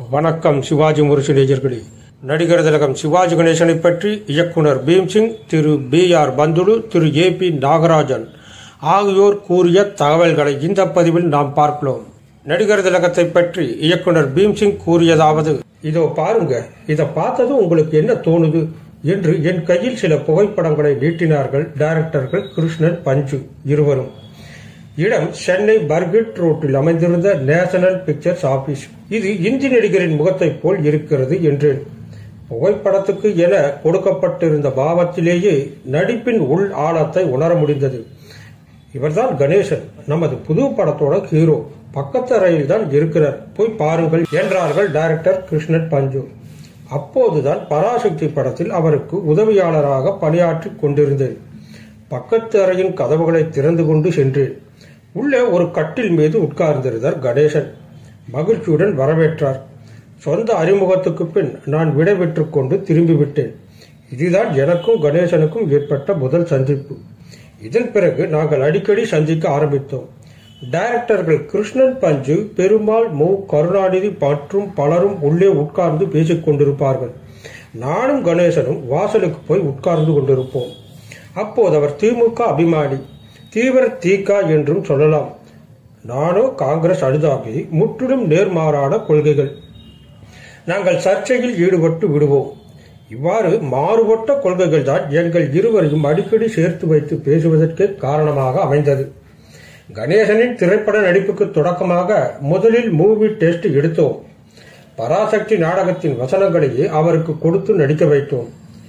வணக்கம் சிவாஜி முரசு நேயர்களே நடிகர் திலகம் சிவாஜி கணேசனை பற்றி இயக்குனர் Bhimsingh Thiru P R Panthulu Thiru A P Nagarajan ஆகியோர் கூறிய தகவல்களை இந்த பதிவில் நாம் பார்க்கலாம் நடிகர் திலகத்தை பற்றி இயக்குனர் பீம்சிங் கூறியதாவது இதோ பாருங்க இதை பார்த்ததும் உங்களுக்கு என்ன தோணுது என்று என் கையில் சில புகைப்படங்களை நீட்டினார்கள் டைரக்டர்கள் கிருஷ்ணன் பஞ்சு இருவரும் இடம் சென்னை பர்கிட் ரோட்டில் அமைந்திருந்த நேஷனல் பிக்சர்ஸ் ஆபீஸ் இது இந்தி நடிகரின் முகத்தைப் போல் இருக்கிறது என்றேன் புகைப்படத்துக்கு என கொடுக்கப்பட்டிருந்த பாவத்திலேயே நடிப்பின் உள் ஆழத்தை உணர முடிந்தது இவர்தான் கணேசன் நமது புது படத்தோட ஹீரோ பக்கத்து அறையில் தான் இருக்கிறார் போய் பாருங்கள் என்றார்கள் டைரக்டர் கிருஷ்ணன் பஞ்சு அப்போதுதான் பராசக்தி படத்தில் அவருக்கு உதவியாளராக பணியாற்றிக் கொண்டிருந்தேன் பக்கத்து அறையின் கதவுகளை திறந்து கொண்டு சென்றேன் உள்ளே ஒரு கட்டில் மீது உட்கார்ந்திருந்தார் கணேசன் மகிழ்ச்சியுடன் வரவேற்றார் சொந்த அறிமுகத்துக்கு பின் நான் விடைபெற்றுக் கொண்டு திரும்பிவிட்டேன் இதுதான் எனக்கும் கணேசனுக்கும் ஏற்பட்ட முதல் சந்திப்பு இதன் பிறகு நாங்கள் அடிக்கடி சந்திக்க ஆரம்பித்தோம் டைரக்டர்கள் கிருஷ்ணன் பஞ்சு பெருமாள் மு கருணாநிதி மற்றும் பலரும் உள்ளே உட்கார்ந்து பேசிக் கொண்டிருப்பார்கள் நானும் கணேசனும் வாசலுக்கு போய் உட்கார்ந்து கொண்டிருப்போம் அப்போது அவர் திமுக அபிமானி தீவிர தீகா என்றும் சொல்லலாம் நானோ காங்கிரஸ் அனுதாபி முற்றிலும் நேர்மாறான கொள்கைகள் நாங்கள் சர்ச்சையில் ஈடுபட்டு விடுவோம் இவ்வாறு மாறுபட்ட கொள்கைகள் தான் எங்கள் இருவரையும் அடிக்கடி சேர்த்து வைத்து பேசுவதற்கு காரணமாக அமைந்தது கணேசனின் திரைப்பட நடிப்புக்கு தொடக்கமாக முதலில் மூவி டெஸ்ட் எடுத்தோம் பராசக்தி நாடகத்தின் வசனங்களையே அவருக்கு கொடுத்து நடிக்க வைத்தோம்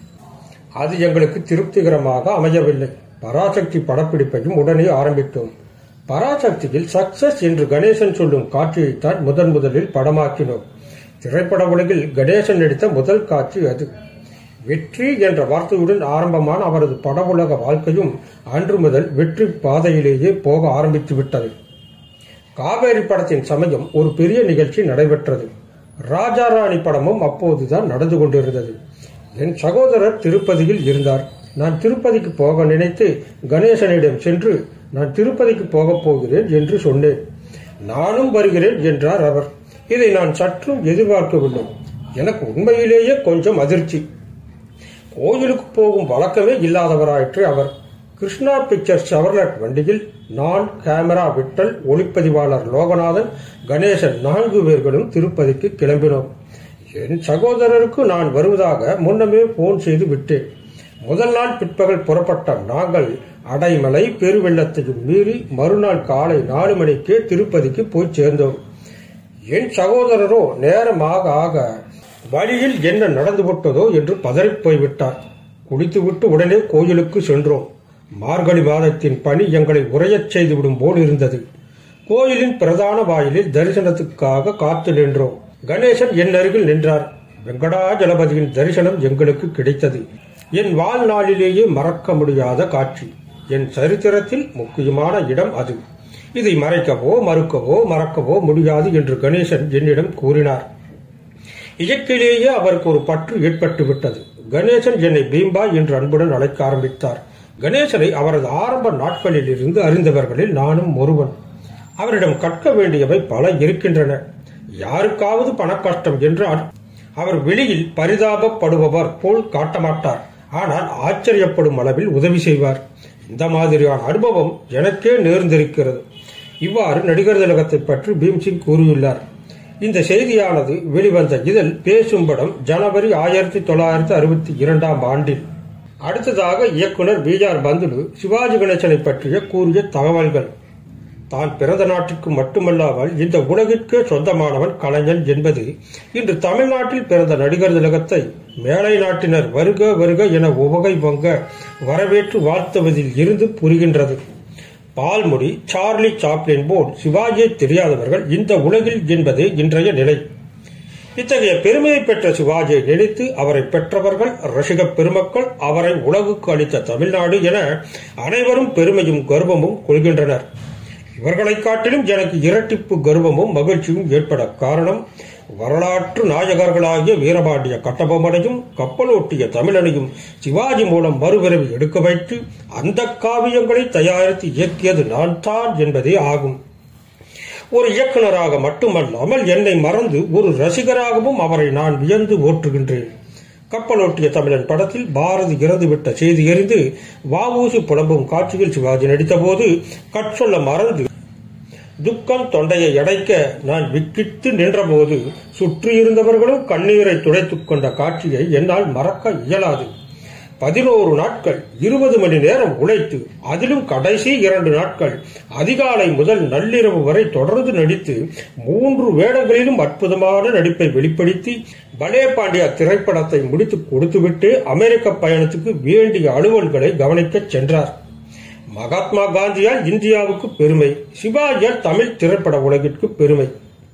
அது எங்களுக்கு திருப்திகரமாக அமையவில்லை பராசக்தி படப்பிடிப்பையும் உடனே ஆரம்பித்தோம் பராசக்தியில் சக்சஸ் என்று கணேசன் சொல்லும் காட்சியைத்தான் முதன் முதலில் படமாக்கினோம் திரைப்பட உலகில் கணேசன் நடித்த முதல் காட்சி அது வெற்றி என்ற வார்த்தையுடன் ஆரம்பமான அவரது பட உலக வாழ்க்கையும் அன்று முதல் வெற்றி பாதையிலேயே போக ஆரம்பித்து விட்டது காவேரி படத்தின் சமயம் ஒரு பெரிய நிகழ்ச்சி நடைபெற்றது ராஜா ராணி படமும் அப்போதுதான் நடந்து கொண்டிருந்தது என் சகோதரர் திருப்பதியில் இருந்தார் நான் திருப்பதிக்கு போக நினைத்து கணேசனிடம் சென்று நான் திருப்பதிக்கு போகப் போகிறேன் என்று சொன்னேன் நானும் வருகிறேன் என்றார் அவர் இதை நான் சற்றும் எதிர்பார்க்கவில்லை எனக்கு உண்மையிலேயே கொஞ்சம் அதிர்ச்சி கோயிலுக்கு போகும் வழக்கமே இல்லாதவராயிற்று அவர் கிருஷ்ணா பிக்சர்ஸ் செவர்லட் வண்டியில் நான் கேமரா விட்டல் ஒளிப்பதிவாளர் லோகநாதன் கணேசன் நான்கு பேர்களும் திருப்பதிக்கு கிளம்பினோம் என் சகோதரருக்கு நான் வருவதாக முன்னமே போன் செய்து விட்டேன் முதல் நாள் பிற்பகல் புறப்பட்ட நாங்கள் அடைமலை பெருவெள்ளத்தையும் மீறி மறுநாள் காலை நாலு மணிக்கே திருப்பதிக்கு போய் சேர்ந்தோம் என் சகோதரரோ நேரமாக ஆக வழியில் என்ன நடந்து விட்டதோ என்று பதறிப் போய்விட்டார் குளித்துவிட்டு உடனே கோயிலுக்கு சென்றோம் மார்கழி மாதத்தின் பணி எங்களை உரையச் செய்துவிடும் போல் இருந்தது கோயிலின் பிரதான வாயிலில் தரிசனத்துக்காக காத்து நின்றோம் கணேசன் என் அருகில் நின்றார் வெங்கடாஜலபதியின் தரிசனம் எங்களுக்கு கிடைத்தது என் வாழ்நாளிலேயே மறக்க முடியாத காட்சி என் சரித்திரத்தில் முக்கியமான இடம் அது இதை மறைக்கவோ மறுக்கவோ மறக்கவோ முடியாது என்று கணேசன் என்னிடம் கூறினார் இயற்கையிலேயே அவருக்கு ஒரு பற்று ஏற்பட்டு விட்டது கணேசன் என்னை பீம்பா என்று அன்புடன் அழைக்க ஆரம்பித்தார் கணேசனை அவரது ஆரம்ப நாட்களில் இருந்து அறிந்தவர்களில் நானும் ஒருவன் அவரிடம் கற்க வேண்டியவை பல இருக்கின்றன யாருக்காவது பண கஷ்டம் என்றால் அவர் வெளியில் பரிதாபப்படுபவர் போல் காட்டமாட்டார் ஆனால் ஆச்சரியப்படும் அளவில் உதவி செய்வார் இந்த மாதிரியான அனுபவம் எனக்கே நேர்ந்திருக்கிறது இவ்வாறு நடிகர் திலகத்தை பற்றி பீம்சிங் கூறியுள்ளார் இந்த செய்தியானது வெளிவந்த இதழ் பேசும் படம் ஜனவரி ஆயிரத்தி தொள்ளாயிரத்தி அறுபத்தி இரண்டாம் ஆண்டில் அடுத்ததாக இயக்குனர் பி ஆர் பந்துலு சிவாஜி கணேசனை பற்றிய கூறிய தகவல்கள் தான் பிறந்த நாட்டிற்கு மட்டுமல்லாமல் இந்த உலகிற்கே சொந்தமானவன் கலைஞன் என்பது இன்று தமிழ்நாட்டில் பிறந்த நடிகர் திலகத்தை மேலை நாட்டினர் வருக வருக என உவகை பொங்க வரவேற்று வாழ்த்துவதில் இருந்து புரிகின்றது பால்முடி சார்லி சாப்ளின் போல் சிவாஜியை தெரியாதவர்கள் இந்த உலகில் என்பதே இன்றைய நிலை இத்தகைய பெருமையை பெற்ற சிவாஜியை நினைத்து அவரை பெற்றவர்கள் ரசிக பெருமக்கள் அவரை உலகுக்கு அளித்த தமிழ்நாடு என அனைவரும் பெருமையும் கர்வமும் கொள்கின்றனர் இவர்களைக் காட்டிலும் எனக்கு இரட்டிப்பு கர்வமும் மகிழ்ச்சியும் ஏற்பட காரணம் வரலாற்று நாயகர்களாகிய வீரபாண்டிய கட்டபொம்மனையும் கப்பலோட்டிய தமிழனையும் சிவாஜி மூலம் மறுபிறவி எடுக்க வைத்து அந்த காவியங்களை தயாரித்து இயக்கியது நான் தான் என்பதே ஆகும் ஒரு இயக்குனராக மட்டுமல்லாமல் என்னை மறந்து ஒரு ரசிகராகவும் அவரை நான் வியந்து ஓற்றுகின்றேன் கப்பலோட்டிய தமிழன் படத்தில் பாரதி இறந்துவிட்ட செய்தி அறிந்து வாவூசி புலம்பும் காட்சியில் சிவாஜி நடித்தபோது கற்சொல்ல மறந்து துக்கம் தொண்டையை அடைக்க நான் விக்கிட்டு நின்றபோது சுற்றியிருந்தவர்களும் கண்ணீரை துடைத்துக் கொண்ட காட்சியை என்னால் மறக்க இயலாது பதினோரு நாட்கள் இருபது மணி நேரம் உழைத்து அதிலும் கடைசி இரண்டு நாட்கள் அதிகாலை முதல் நள்ளிரவு வரை தொடர்ந்து நடித்து மூன்று வேடங்களிலும் அற்புதமான நடிப்பை வெளிப்படுத்தி பலே பாண்டியா திரைப்படத்தை முடித்து கொடுத்துவிட்டு அமெரிக்க பயணத்துக்கு வேண்டிய அலுவல்களை கவனிக்கச் சென்றார் மகாத்மா காந்தியால் இந்தியாவுக்கு பெருமை சிவாஜியால் தமிழ் திரைப்பட உலகிற்கு பெருமை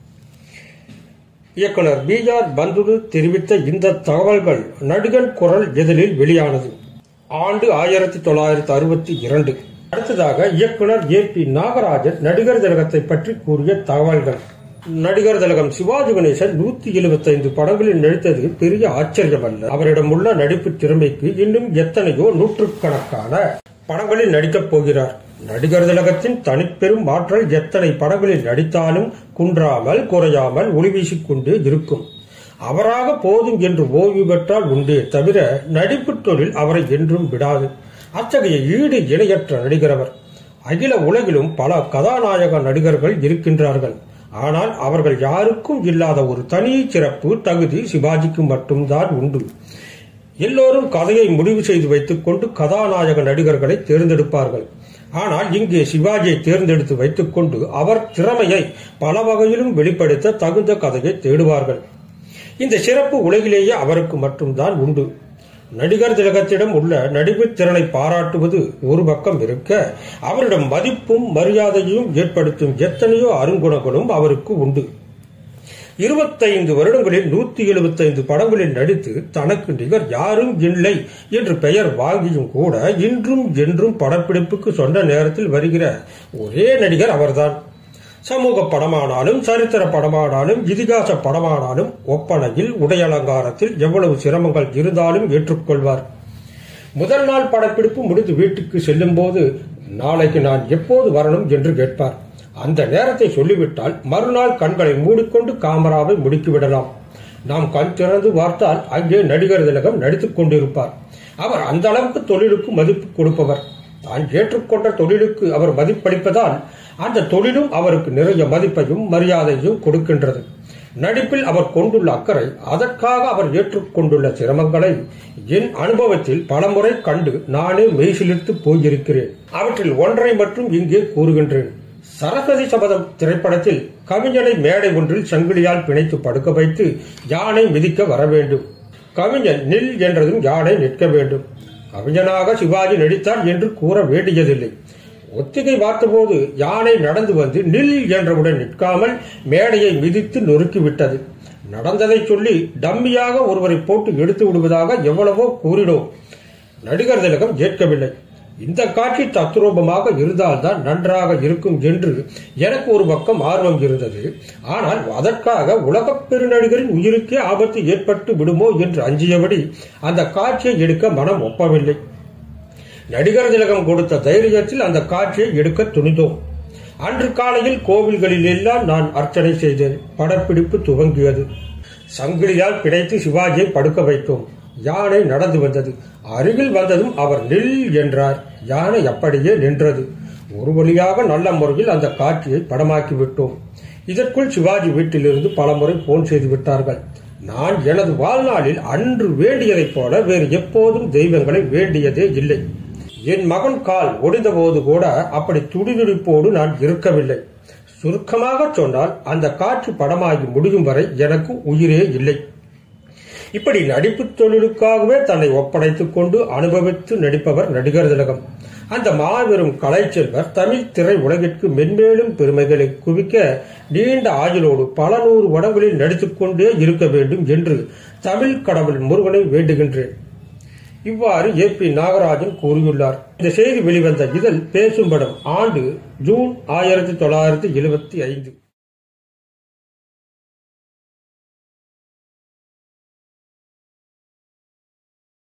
இயக்குனர் பி ஆர் பந்துரு தெரிவித்த இந்த தகவல்கள் நடிகன் குரல் இதழில் வெளியானது ஆண்டு ஆயிரத்தி தொள்ளாயிரத்தி அறுபத்தி இரண்டு அடுத்ததாக இயக்குனர் ஏ பி நாகராஜன் நடிகர் திலகத்தை பற்றி கூறிய தகவல்கள் நடிகர் திலகம் சிவாஜி கணேசன் நூத்தி எழுபத்தைந்து படங்களில் நடித்தது பெரிய ஆச்சரியம் அல்ல அவரிடம் உள்ள நடிப்பு திறமைக்கு இன்னும் எத்தனையோ நூற்றுக்கணக்கான படங்களில் நடிக்கப் போகிறார் நடிகர் திலகத்தின் தனிப்பெரும் ஆற்றல் எத்தனை படங்களில் நடித்தாலும் குன்றாமல் குறையாமல் ஒளி வீசிக்கொண்டே இருக்கும் அவராக போதும் என்று ஓய்வு பெற்றால் உண்டே தவிர நடிப்பு தொழில் அவரை என்றும் விடாது அத்தகைய ஈடு இணையற்ற நடிகர் அவர் அகில உலகிலும் பல கதாநாயக நடிகர்கள் இருக்கின்றார்கள் ஆனால் அவர்கள் யாருக்கும் இல்லாத ஒரு தனி சிறப்பு தகுதி சிவாஜிக்கு மட்டும்தான் உண்டு எல்லோரும் கதையை முடிவு செய்து வைத்துக் கொண்டு கதாநாயக நடிகர்களை தேர்ந்தெடுப்பார்கள் ஆனால் இங்கே சிவாஜியை தேர்ந்தெடுத்து வைத்துக் கொண்டு அவர் திறமையை பல வகையிலும் வெளிப்படுத்த தகுந்த கதையை தேடுவார்கள் இந்த சிறப்பு உலகிலேயே அவருக்கு மட்டும்தான் உண்டு நடிகர் திலகத்திடம் உள்ள நடிப்பு திறனை பாராட்டுவது ஒரு பக்கம் இருக்க அவரிடம் மதிப்பும் மரியாதையும் ஏற்படுத்தும் எத்தனையோ அருங்குணங்களும் அவருக்கு உண்டு இருபத்தைந்து வருடங்களில் நூத்தி எழுபத்தைந்து படங்களில் நடித்து தனக்கு நிகர் யாரும் இல்லை என்று பெயர் வாங்கியும் கூட இன்றும் என்றும் படப்பிடிப்புக்கு சொன்ன நேரத்தில் வருகிற ஒரே நடிகர் அவர்தான் சமூக படமானாலும் சரித்திர படமானாலும் இதிகாச படமானாலும் ஒப்பனையில் உடையலங்காரத்தில் எவ்வளவு சிரமங்கள் இருந்தாலும் ஏற்றுக்கொள்வார் முதல் நாள் படப்பிடிப்பு முடிந்து வீட்டுக்கு செல்லும் போது நாளைக்கு நான் எப்போது வரணும் என்று கேட்பார் அந்த நேரத்தை சொல்லிவிட்டால் மறுநாள் கண்களை மூடிக்கொண்டு காமராவை முடுக்கிவிடலாம் நாம் கண் திறந்து பார்த்தால் அங்கே நடிகர் திலகம் நடித்துக் கொண்டிருப்பார் அவர் அந்த அளவுக்கு தொழிலுக்கு மதிப்பு கொடுப்பவர் தான் ஏற்றுக்கொண்ட தொழிலுக்கு அவர் மதிப்பளிப்பதால் அந்த தொழிலும் அவருக்கு நிறைய மதிப்பையும் மரியாதையும் கொடுக்கின்றது நடிப்பில் அவர் கொண்டுள்ள அக்கறை அதற்காக அவர் ஏற்றுக்கொண்டுள்ள சிரமங்களை என் அனுபவத்தில் பலமுறை கண்டு நானே மெய்சிலிர்த்து போயிருக்கிறேன் அவற்றில் ஒன்றை மட்டும் இங்கே கூறுகின்றேன் சரஸ்வதி சபதம் திரைப்படத்தில் கவிஞனை மேடை ஒன்றில் சங்கிலியால் பிணைத்து படுக்க வைத்து யானை மிதிக்க வர வேண்டும் கவிஞன் நில் என்றதும் யானை நிற்க வேண்டும் கவிஞனாக சிவாஜி நடித்தார் என்று கூற வேண்டியதில்லை ஒத்திகை பார்த்தபோது யானை நடந்து வந்து நில் என்றவுடன் நிற்காமல் மேடையை மிதித்து நொறுக்கிவிட்டது நடந்ததை சொல்லி டம்மியாக ஒருவரை போட்டு எடுத்து விடுவதாக எவ்வளவோ கூறினோம் நடிகர் திலகம் ஏற்கவில்லை இந்த காட்சி தத்ரூபமாக இருந்தால்தான் நன்றாக இருக்கும் என்று எனக்கு ஒரு பக்கம் ஆர்வம் இருந்தது ஆனால் அதற்காக உலகப் பெருநடிகரின் உயிருக்கே ஆபத்து ஏற்பட்டு விடுமோ என்று அஞ்சியபடி அந்த காட்சியை எடுக்க மனம் ஒப்பவில்லை நடிகர் திலகம் கொடுத்த தைரியத்தில் அந்த காட்சியை எடுக்க துணிந்தோம் அன்று காலையில் கோவில்களில் எல்லாம் நான் அர்ச்சனை செய்தேன் படப்பிடிப்பு துவங்கியது சங்கிலியால் பிணைத்து சிவாஜியை படுக்க வைத்தோம் யானை நடந்து வந்தது அருகில் வந்ததும் அவர் நில் என்றார் யானை அப்படியே நின்றது ஒரு வழியாக நல்ல முறையில் அந்த காட்சியை படமாக்கி விட்டோம் இதற்குள் சிவாஜி வீட்டிலிருந்து பலமுறை போன் செய்து விட்டார்கள் நான் எனது வாழ்நாளில் அன்று வேண்டியதைப் போல வேறு எப்போதும் தெய்வங்களை வேண்டியதே இல்லை என் மகன் கால் ஒடிந்தபோது கூட அப்படி துடிதுடிப்போடு நான் இருக்கவில்லை சுருக்கமாக சொன்னால் அந்த காட்சி படமாகி முடியும் வரை எனக்கு உயிரே இல்லை இப்படி நடிப்பு தொழிலுக்காகவே தன்னை ஒப்படைத்துக் கொண்டு அனுபவித்து நடிப்பவர் நடிகர் திலகம் அந்த மாபெரும் கலைச்செல்வர் தமிழ் திரை உலகிற்கு மென்மேலும் பெருமைகளை குவிக்க நீண்ட ஆயுளோடு பல நூறு வடங்களில் நடித்துக் கொண்டே இருக்க வேண்டும் என்று தமிழ் கடவுள் முருகனை வேண்டுகின்றேன் இவ்வாறு ஏ பி நாகராஜன் கூறியுள்ளார் இந்த செய்தி வெளிவந்த இதழ் பேசும் படம் ஆண்டு ஜூன் ஆயிரத்தி தொள்ளாயிரத்தி எழுபத்தி ஐந்து